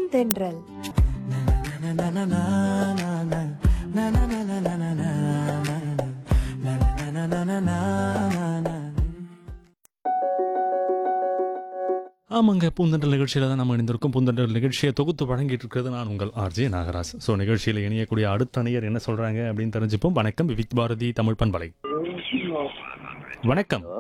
பூந்தென்றல் ஆமாங்க பூந்தண்டல் நிகழ்ச்சியில் தான் நம்ம இணைந்திருக்கும் பூந்தண்டல் நிகழ்ச்சியை தொகுத்து வழங்கிட்டு இருக்கிறது நான் உங்கள் ஆர்ஜே நாகராஜ் ஸோ நிகழ்ச்சியில் இணையக்கூடிய அடுத்த அணியர் என்ன சொல்கிறாங்க அப்படின்னு தெரிஞ்சுப்போம் வணக்கம் விவிக் பாரதி தமிழ் பண்பலை வணக்கம்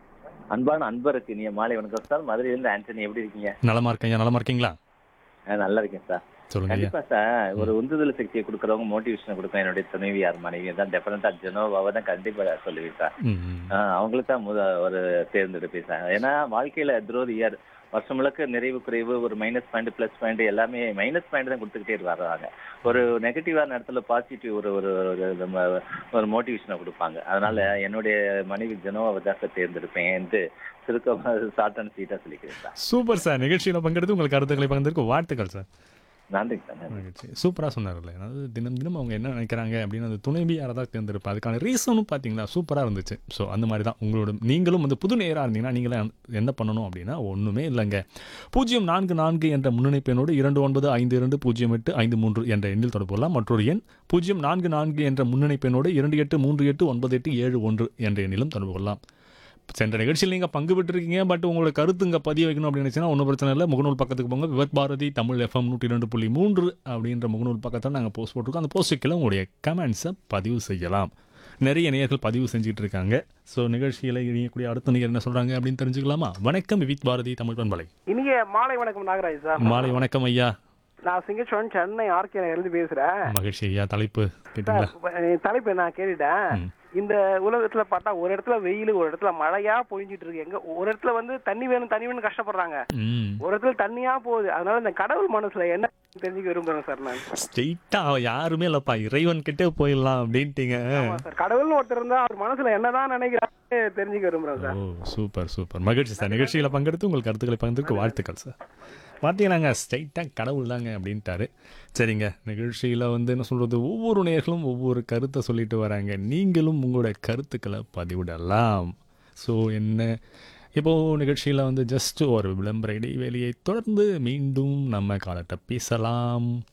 அன்பான அன்பருக்கு இனிய மாலை வணக்கம் சார் மதுரையிலிருந்து ஆண்டனி எப்படி இருக்கீங்க நலமா இருக்கீங்க நலமா இருக்கீங்களா ஆ, நல்லா இருக்கேன் சார் சொல்லுங்க ஐயா கண்டிப்பா சார் ஒரு உந்துதல் சக்தியை கொடுக்கறவங்க மோட்டிவேஷன் கொடுக்கும் என்னுடைய துணைவியார் மனைவி தான் டெஃபினட்டா ஜெனோவாவை தான் கண்டிப்பா சொல்லுவேன் சார் ம், ம். அவங்களுக்கு தான் முத ஒரு தேர்ந்தெடுப்பேன் சார் ஏன்னா வாழ்க்கையில த்ரோத் இயர் வருஷம் முழுக்க நிறைவு குறைவு ஒரு மைனஸ் பாயிண்ட் பிளஸ் பாயிண்ட் எல்லாமே மைனஸ் பாயிண்ட் தான் கொடுத்துக்கிட்டே வர்றாங்க ஒரு நெகட்டிவான இடத்துல பாசிட்டிவ் ஒரு ஒரு ஒரு நம்ம ஒரு மோட்டிவேஷனை கொடுப்பாங்க அதனால என்னுடைய மனைவி ஜெனோவாவை தான் சார் தேர்ந்தெடுப்பேன் சுருக்கமாக ஷார்ட் அண்ட் ஸ்வீட்டா சொல்லிக்கிறேன் சார் சூப்பர் சார் நிகழ்ச்சியில் பங்கெடுத்து உங்களுக்கு கருத்துக்களை பகிர்ந்ததுக்கு வாழ்த்துக்கள் சார் நன்றிங்க சார் நன்றி மகிழ்ச்சி சூப்பராக சொன்னார்ல அதாவது தினம் தினம் அவங்க என்ன நினைக்கிறாங்க அப்படின்னு அந்த துணைவியாரை தான் தேர்ந்தெடுப்பேன் அதுக்கான ரீசனும் பார்த்தீங்களா சூப்பராக இருந்துச்சு ஸோ அந்த மாதிரி தான் உங்களோட நீங்களும் வந்து புது நேராக இருந்தீங்கன்னா நீங்களும் என்ன பண்ணணும் அப்படின்னா ஒன்றுமே இல்லைங்க பூஜ்ஜியம் நான்கு நான்கு என்ற முன்னணிப்பெண்ணோடு இரண்டு ஒன்பது ஐந்து இரண்டு பூஜ்ஜியம் எட்டு ஐந்து மூன்று என்ற எண்ணில் தொடர்பு கொள்ளலாம் மற்றொரு எண் பூஜ்ஜியம் நான்கு நான்கு என்ற முன்னணிப்பெண்ணோடு இரண்டு எட்டு மூன்று எட்டு ஒன்பது எட்டு ஏழு ஒன்று என்ற எண்ணிலும் தொடர்பு கொள்ளலாம் சென்ற நிகழ்ச்சியில் நீங்கள் பங்கு பெற்றிருக்கீங்க பட் உங்களோட கருத்து இங்கே பதிய வைக்கணும் அப்படின்னு நினச்சினா ஒன்றும் பிரச்சனை இல்லை முகநூல் பக்கத்துக்கு போங்க விவத் பாரதி தமிழ் எஃப்எம் நூற்றி ரெண்டு புள்ளி மூன்று அப்படின்ற முகநூல் பக்கத்தில் நாங்கள் போஸ்ட் போட்டிருக்கோம் அந்த போஸ்ட்டுக்கெல்லாம் உங்களுடைய கமெண்ட்ஸை பதிவு செய்யலாம் நிறைய நேயர்கள் பதிவு செஞ்சுட்டு இருக்காங்க ஸோ நிகழ்ச்சியில் இணையக்கூடிய அடுத்த நேயர் என்ன சொல்கிறாங்க அப்படின்னு தெரிஞ்சுக்கலாமா வணக்கம் விவித் பாரதி தமிழ் பண்பலை இனிய மாலை வணக்கம் நாகராஜ் சார் மாலை வணக்கம் ஐயா நான் சிங்கச்சோன் சென்னை ஆர்கே இருந்து பேசுறேன் மகிழ்ச்சி ஐயா தலைப்பு சார் கேட்டீங்களா என் தலைப்பை நான் கேட்டுட்டேன் ம். இந்த உலகத்துல பார்த்தா ஒரு இடத்துல வெயில் ஒரு இடத்துல மழையா பொழிஞ்சிட்டு இருக்கு எங்க ஒரு இடத்துல வந்து தண்ணி வேணும் தண்ணி வேணும் கஷ்டப்படுறாங்க ம் ஒரு இடத்துல தண்ணியா போகுது அதனால இந்த கடவுள் மனசுல என்ன தெரிஞ்சுக்க விரும்புறேன் சார் நான் ஸ்ட்ரெயிட்டாக யாருமே இல்லைப்பா இறைவன் கிட்டே போயிடலாம் அப்படின்ட்டீங்க ஆமா சார் கடவுள்னு ஒருத்தர் இருந்தா அவர் மனசுல என்னதான் நினைக்கிறாரு தெரிஞ்சுக்க விரும்புறேன் சார் ஓ சூப்பர் சூப்பர் மகிழ்ச்சி சார் நிகழ்ச்சியில் பங்கெடுத்து உங்கள் கருத்துக்களை பகிர்ந்ததுக்கு வாழ்த்துக்கள் சார் பார்த்தீங்கன்னாங்க ஸ்ட்ரைட்டாக கடவுள் தாங்க அப்படின்ட்டாரு சரிங்க நிகழ்ச்சியில் வந்து என்ன சொல்கிறது ஒவ்வொரு நேர்களும் ஒவ்வொரு கருத்தை சொல்லிட்டு வராங்க நீங்களும் உங்களோட கருத்துக்களை பதிவிடலாம் ஸோ என்ன இப்போது நிகழ்ச்சியில் வந்து ஜஸ்ட் ஒரு விளம்பர இடைவெளியை தொடர்ந்து மீண்டும் நம்ம காலத்தை பேசலாம்